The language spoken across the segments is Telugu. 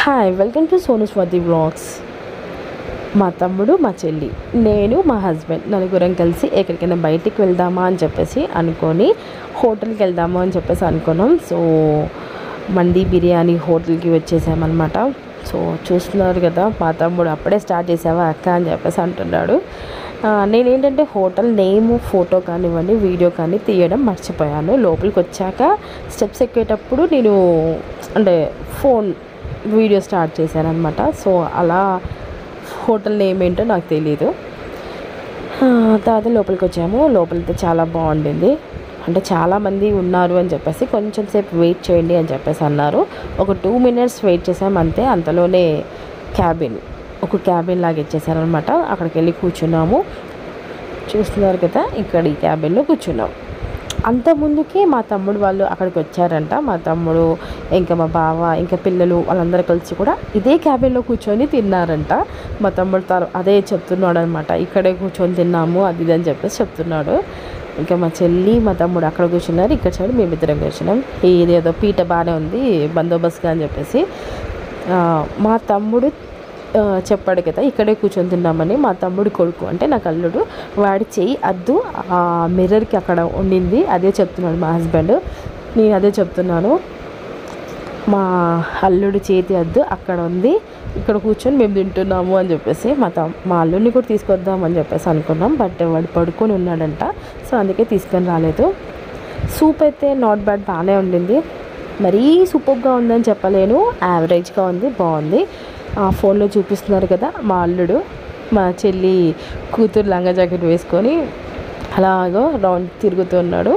Hi welcome to Sonu Swathi blogs మా తమ్ముడు మా చెల్లి నేను మా హస్బెండ్ నలుగురం కలిసి ఎక్కడికైనా బయటికి వెళ్దామా అని చెప్పేసి అనుకొని హోటల్కి వెళ్దాము అని చెప్పేసి అనుకున్నాం సో మండి బిర్యానీ హోటల్కి వచ్చేసామన్నమాట సో చూస్తున్నారు కదా మా తమ్ముడు అప్పుడే స్టార్ట్ చేసావా అక్క అని చెప్పేసి అంటున్నాడు ఆ, నేనేంటంటే హోటల్ నేమ్ ఫోటో కానివ్వండి వీడియో కానీ తీయడం మర్చిపోయాను లోపలికి వచ్చాక స్టెప్స్ ఎక్కేటప్పుడు నేను అంటే ఫోన్ వీడియో స్టార్ట్ చేశాను అనమాట సో అలా హోటల్ నేమ్ ఏంటో నాకు తెలియదు ఆ, తర్వాత లోపలికి వచ్చాము లోపలికి చాలా బాగుండింది అంటే చాలామంది ఉన్నారు అని చెప్పేసి కొంచెం సేపు వెయిట్ చేయండి అని చెప్పేసి అన్నారు ఒక టూ మినిట్స్ వెయిట్ చేసాం అంతే అంతలోనే క్యాబిన్ ఒక క్యాబిన్ లాగా ఇచ్చేసారనమాట అక్కడికి వెళ్ళి కూర్చున్నాము చూస్తున్నారు కదా ఇక్కడ ఈ క్యాబిన్లో కూర్చున్నాం అంత ముందుకే మా తమ్ముడు వాళ్ళు అక్కడికి వచ్చారంట మా తమ్ముడు ఇంకా మా బావ ఇంకా పిల్లలు వాళ్ళందరూ కలిసి కూడా ఇదే క్యాబిన్లో కూర్చొని తిన్నారంట మా తమ్ముడు తర అదే చెప్తున్నాడు అనమాట ఇక్కడే కూర్చొని తిన్నాము అది ఇది అని చెప్పేసి చెప్తున్నాడు ఇంకా మా చెల్లి మా తమ్ముడు అక్కడ కూర్చున్నారు ఇక్కడ సైడ్ మేమిద్దరం కూర్చున్నాం ఇది ఏదో పీట బాగానే ఉంది బందోబస్తుగా అని చెప్పేసి ఆ, మా తమ్ముడు ఆ, చెప్పాడు కదా ఇక్కడే కూర్చొని తిన్నామని మా తమ్ముడి కొడుకు అంటే నా కల్లుడు వాడి చెయ్యి అద్దు ఆ మిర్రర్కి అక్కడ ఉండింది అదే చెప్తున్నాడు మా హస్బెండ్ నేను అదే చెప్తున్నాను మా అల్లుడి చేతి అద్దు అక్కడ ఉంది ఇక్కడ కూర్చొని మేము తింటున్నాము అని చెప్పేసి మా తమ్ మా అల్లుడిని కూడా తీసుకొద్దామని చెప్పేసి అనుకున్నాం బట్ వాడు పడుకొని ఉన్నాడంట సో అందుకే తీసుకొని రాలేదు సూప్ అయితే నాట్ బ్యాడ్ బాగానే ఉండింది మరీ సూపర్గా ఉందని చెప్పలేను యావరేజ్గా ఉంది బాగుంది ఆ ఫోన్లో చూపిస్తున్నారు కదా మా అల్లుడు మా చెల్లి కూతురు లంగా జాకెట్ వేసుకొని అలాగో రౌండ్ తిరుగుతున్నాడు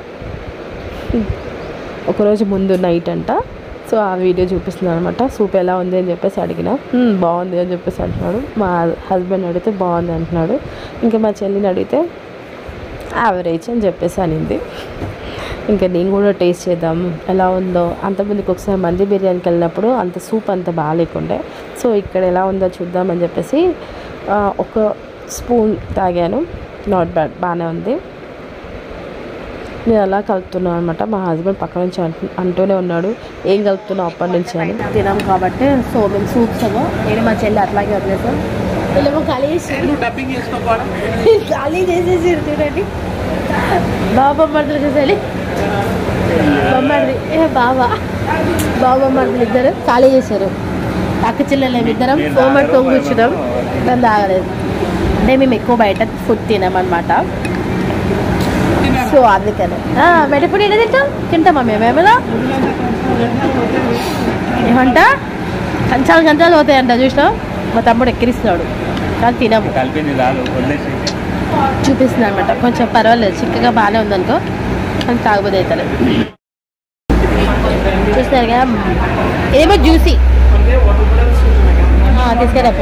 ఒకరోజు ముందు నైట్ అంట సో ఆ వీడియో చూపిస్తున్నాను అనమాట సూప్ ఎలా ఉంది అని చెప్పేసి అడిగిన "మ్మ్, బాగుంది అని చెప్పేసి అంటున్నాడు మా హస్బెండ్ అడిగితే బాగుంది అంటున్నాడు ఇంకా మా చెల్లిని అడిగితే యావరేజ్ అని చెప్పేసి అనింది ఇంకా నేను కూడా టేస్ట్ చేద్దాం ఎలా ఉందో అంతమందికి ఒకసారి మంది బిర్యానీకి వెళ్ళినప్పుడు అంత సూప్ అంత బాగాలేకుండే సో ఇక్కడ ఎలా ఉందో చూద్దామని చెప్పేసి ఆ, ఒక స్పూన్ తాగాను నాట్ బ్యాడ్ బాగానే ఉంది నేను అలా కలుపుతున్నాను అనమాట మా హస్బెండ్ పక్క నుంచి అంటు అంటూనే ఉన్నాడు ఏం కలుపుతున్నావు అప్పటి నుంచి అని తినాం కాబట్టి సో మేము సూప్స్ ఏమో నేను మా చెల్లి అట్లాగే వదిలేసాం వీళ్ళేమో ఖాళీ చేసి డబ్బింగ్ చేసుకోపోవడం ఖాళీ చేసేసి చూడండి బాబా బొమ్మర్దులు చూసాలి బొమ్మర్ది ఏ బాబా బాబా బొమ్మర్దులు ఇద్దరు ఖాళీ చేశారు అక్క చెల్లెలు ఇద్దరం ఫోన్ పట్టుకొని కూర్చున్నాం దాన్ని తాగలేదు అంటే మేము ఎక్కువ బయట ఫుడ్ తినామన్నమాట సో అందుకని మెడపూడి ఎలా తింటాం తింటామా మేమేమో ఏమంట కంచాలు కంచాలు పోతాయంట చూసినాం మా తమ్ముడు ఎక్కిరిస్తున్నాడు కానీ తినము కలిపింది చాలు వదిలేసి చూపిస్తుంది అనమాట కొంచెం పర్వాలేదు చిక్కగా బాగానే ఉందనుకో కానీ తాగబోదు అవుతాను చూస్తున్నారు కదా ఇదేమో జ్యూసీ తీసుకురా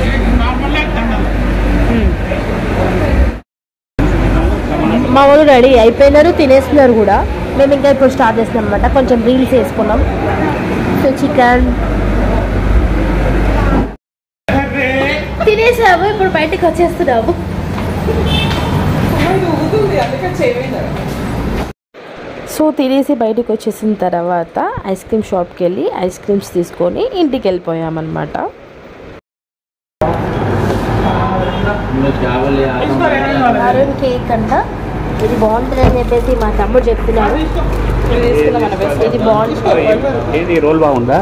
మా వాళ్ళు రెడీ అయిపోయినారు తినేస్తున్నారు కూడా మేము ఇంకా ఇప్పుడు స్టార్ట్ చేస్తున్నాం అనమాట కొంచెం రీల్స్ వేసుకున్నాం సో చికెన్ తినేసాము ఇప్పుడు బయటకు వచ్చేస్తున్నాము సో తినేసి బయటకు వచ్చేసిన తర్వాత ఐస్ క్రీమ్ షాప్కి వెళ్ళి ఐస్ క్రీమ్స్ తీసుకొని ఇంటికి వెళ్ళిపోయామన్నమాట అరుణ్ కేక్ అంట ఇది బాగుంటుంది అని చెప్పేసి మా తమ్ముడు చెప్తున్నాడు ఇది బాగుంటుంది ఏది రోల్ బాగుందా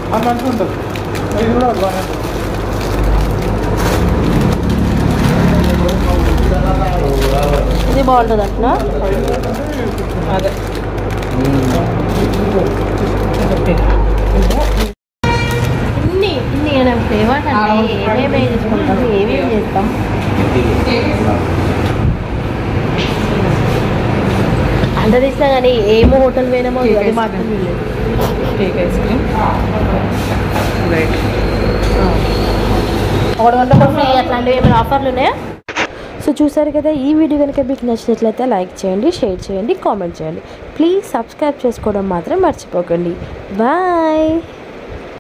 ఇది బాగుంటుంది అంటున్నా ఇన్ని ఇన్ని ఫ్లేవర్స్ అంటే ఏమేమి చేసుకుంటాం ఏమేమి చేస్తాం అంత తీసినా కానీ ఏమో హోటల్ పోయినామో అది మాత్రం తెలియదు. కేక్ ఐస్ క్రీమ్ రైట్ ఒకటి వంట ఫ్రీ అట్లాంటివి ఏమైనా ఆఫర్లు ఉన్నాయా సో చూసారు కదా ఈ వీడియో కనుక మీకు నచ్చినట్లయితే లైక్ చేయండి షేర్ చేయండి కామెంట్ చేయండి ప్లీజ్ సబ్స్క్రైబ్ చేసుకోవడం మాత్రం మర్చిపోకండి బాయ్